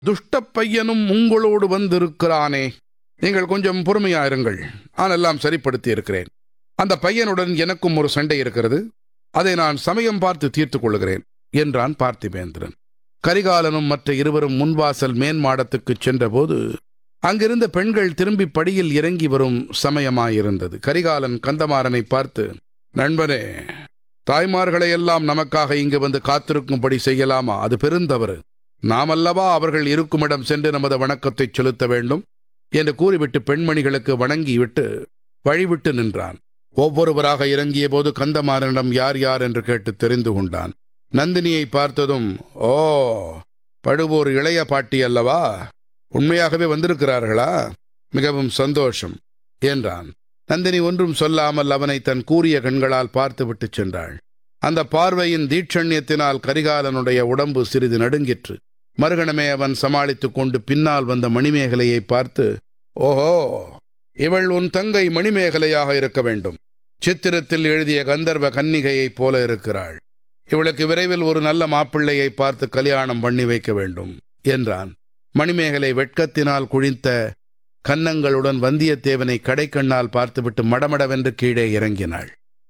துஷ்டப் பையனும் உங்களோடு வந்திருக்கிறானே நீங்கள் கொஞ்சம் பொறுமையா இருங்கள் நான் எல்லாம் சரிப்படுத்தி இருக்கிறேன் அந்த பையனுடன் எனக்கும் ஒரு சண்டை இருக்கிறது அதை நான் சமயம் பார்த்து தீர்த்துக் கொள்கிறேன் என்றான் பார்த்திபேந்திரன் கரிகாலனும் மற்ற இருவரும் முன்வாசல் மேன்மாடத்துக்குச் சென்றபோது அங்கிருந்த பெண்கள் திரும்பி படியில் இறங்கி வரும் சமயமாயிருந்தது கரிகாலன் கந்தமாறனை பார்த்து நண்பனே தாய்மார்களை எல்லாம் நமக்காக இங்கு வந்து காத்திருக்கும்படி செய்யலாமா அது பெருந்தவறு நாமல்லவா அவர்கள் இருக்குமிடம் சென்று நமது வணக்கத்தை செலுத்த வேண்டும் என்று கூறிவிட்டு பெண்மணிகளுக்கு வணங்கிவிட்டு வழிவிட்டு நின்றான் ஒவ்வொருவராக இறங்கிய போது கந்தமாறனிடம் யார் யார் என்று கேட்டு தெரிந்து கொண்டான் நந்தினியை பார்த்ததும் ஓ பழுவூர் இளைய பாட்டி அல்லவா உண்மையாகவே வந்திருக்கிறார்களா மிகவும் சந்தோஷம் என்றான் நந்தினி ஒன்றும் சொல்லாமல் அவனை தன் கூரிய கண்களால் பார்த்துவிட்டு சென்றாள் அந்த பார்வையின் தீட்சண்யத்தினால் கரிகாலனுடைய உடம்பு சிறிது நடுங்கிற்று மறுகணமே அவன் சமாளித்துக் கொண்டு பின்னால் வந்த மணிமேகலையை பார்த்து ஓஹோ இவள் உன் தங்கை மணிமேகலையாக இருக்க வேண்டும் சித்திரத்தில் எழுதிய கந்தர்வ கன்னிகையைப் போல இருக்கிறாள் இவளுக்கு விரைவில் ஒரு நல்ல மாப்பிள்ளையை பார்த்து கல்யாணம் பண்ணி வைக்க வேண்டும் என்றான் மணிமேகலை வெட்கத்தினால் குழித்த கன்னங்களுடன் வந்தியத்தேவனை கடைக்கண்ணால் பார்த்துவிட்டு மடமடவென்று கீழே இறங்கினாள்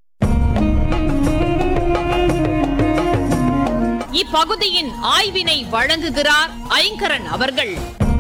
இப்பகுதியின் ஆய்வினை வழங்குகிறார் ஐங்கரன் அவர்கள்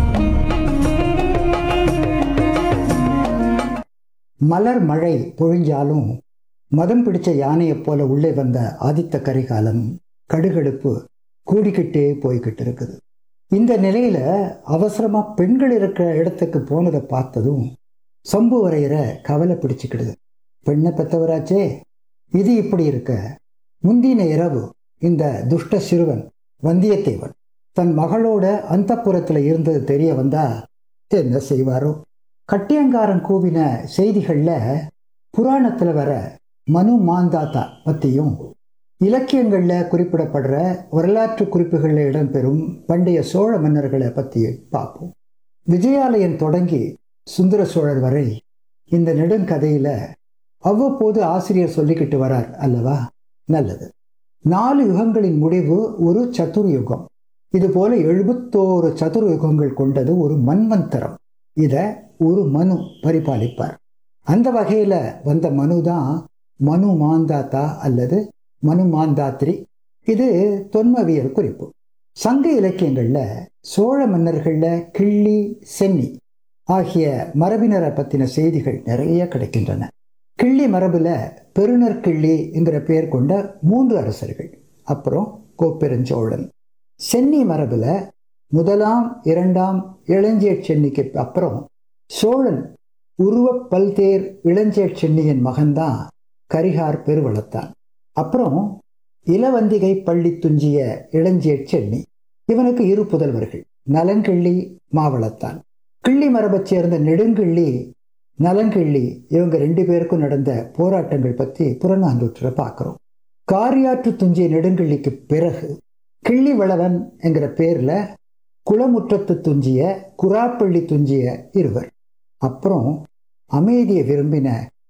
மலர் மழை பொழிஞ்சாலும் மதம் பிடிச்ச யானையைப் போல உள்ளே வந்த ஆதித்த கரிகாலன் கடுகடுப்பு கூடிக்கிட்டே போய்கிட்டு இருக்குது இந்த நிலையில அவசரமா பெண்கள் இருக்கிற இடத்துக்கு போனதை பார்த்ததும் சம்பு வரைகிற கவலை பிடிச்சுக்கிடுது பெண்ணை பெத்தவராச்சே இது இப்படி இருக்க முந்தின இரவு இந்த துஷ்ட சிறுவன் வந்தியத்தேவன் தன் மகளோட அந்தப்புறத்துல இருந்தது தெரிய வந்தா என்ன செய்வாரோ கட்டியங்காரன் கூவின செய்திகள்ல புராணத்துல வர மனு மாந்தாத்தா பத்தியும் இலக்கியங்கள்ல குறிப்பிடப்படுற வரலாற்று குறிப்புகளில் இடம்பெறும் பண்டைய சோழ மன்னர்களை பத்தி பார்ப்போம் விஜயாலயன் தொடங்கி சுந்தர சோழர் வரை இந்த நெடுங்கதையில அவ்வப்போது ஆசிரியர் சொல்லிக்கிட்டு வரார் அல்லவா நல்லது நாலு யுகங்களின் முடிவு ஒரு சதுர்யுகம் இது போல எழுபத்தோரு சதுர்யுகங்கள் கொண்டது ஒரு மன்வந்தரம் இத ஒரு மனு பரிபாலிப்பார் அந்த வகையில வந்த மனு தான் மனு மாந்தாத்தா அல்லது மனு மாந்தாத்ரி இது தொன்மவியல் குறிப்பு சங்க இலக்கியங்கள்ல சோழ மன்னர்கள்ல கிள்ளி சென்னி ஆகிய மரபினரை பத்தின செய்திகள் நிறைய கிடைக்கின்றன கிள்ளி மரபுல பெருநர் கிள்ளி என்கிற பெயர் கொண்ட மூன்று அரசர்கள் அப்புறம் கோப்பெருஞ்சோழன் சென்னி மரபுல முதலாம் இரண்டாம் இளஞ்சேட் சென்னிக்கு அப்புறம் சோழன் உருவ பல்தேர் இளஞ்சேட் சென்னியின் மகன்தான் கரிகார் பெருவளத்தான் அப்புறம் இளவந்திகை பள்ளி துஞ்சிய இளஞ்சேட் சென்னி இவனுக்கு இரு புதல்வர்கள் நலங்கிள்ளி மாவளத்தான் கிள்ளி மரபைச் சேர்ந்த நெடுங்கிள்ளி நலங்கிள்ளி இவங்க ரெண்டு பேருக்கும் நடந்த போராட்டங்கள் பத்தி புறநானூற்றில் பார்க்கிறோம் காரியாற்று துஞ்சிய நெடுங்கிள்ளிக்கு பிறகு கிள்ளி வளவன் என்கிற பேர்ல குளமுற்றத்து துஞ்சிய குராப்பள்ளி துஞ்சிய இருவர் அப்புறம் அமைதியை விரும்பின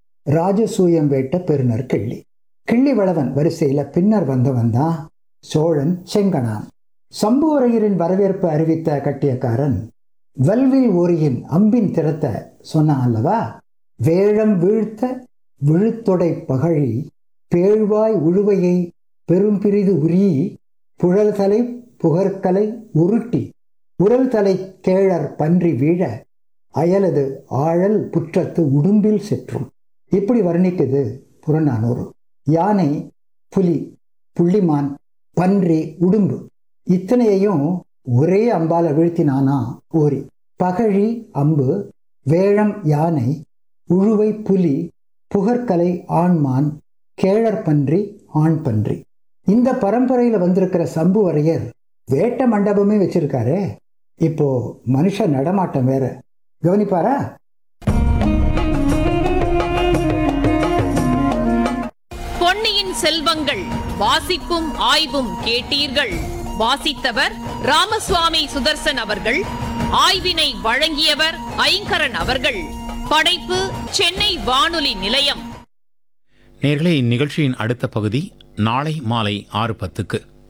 ராஜசூயம் வேட்ட பெருநர் கிள்ளி கிள்ளி வளவன் வரிசையில பின்னர் வந்தவன் தான் சோழன் செங்கனான் சம்புவரையரின் வரவேற்பு அறிவித்த கட்டியக்காரன் வல்வில் ஓரியின் அம்பின் திறத்தை சொன்னான் அல்லவா வேழம் வீழ்த்த விழுத்தொடை பகழி பேழ்வாய் உழுவையை பெரும்பிரிது உரி புழல்தலை புகற்கலை உருட்டி உரல் தலை கேழர் பன்றி வீழ அயலது ஆழல் புற்றத்து உடும்பில் செற்றும் இப்படி வர்ணிக்குது புறநானூறு யானை புலி புள்ளிமான் பன்றி உடும்பு இத்தனையையும் ஒரே அம்பால வீழ்த்தினானா ஓரி பகழி அம்பு வேழம் யானை உழுவை புலி புகற்கலை ஆண்மான் கேழற் பன்றி ஆண் பன்றி இந்த பரம்பரையில வந்திருக்கிற சம்புவரையர் வேட்ட மண்டபமே வச்சிருக்காரே இப்போ மனுஷ நடமாட்டம் வேற கவனிப்பாரா பொன்னியின் செல்வங்கள் வாசிப்பும் ஆய்வும் கேட்டீர்கள் வாசித்தவர் ராமசுவாமி சுதர்சன் அவர்கள் ஆய்வினை வழங்கியவர் ஐங்கரன் அவர்கள் படைப்பு சென்னை வானொலி நிலையம் நேர்களே இந்நிகழ்ச்சியின் அடுத்த பகுதி நாளை மாலை ஆறு பத்துக்கு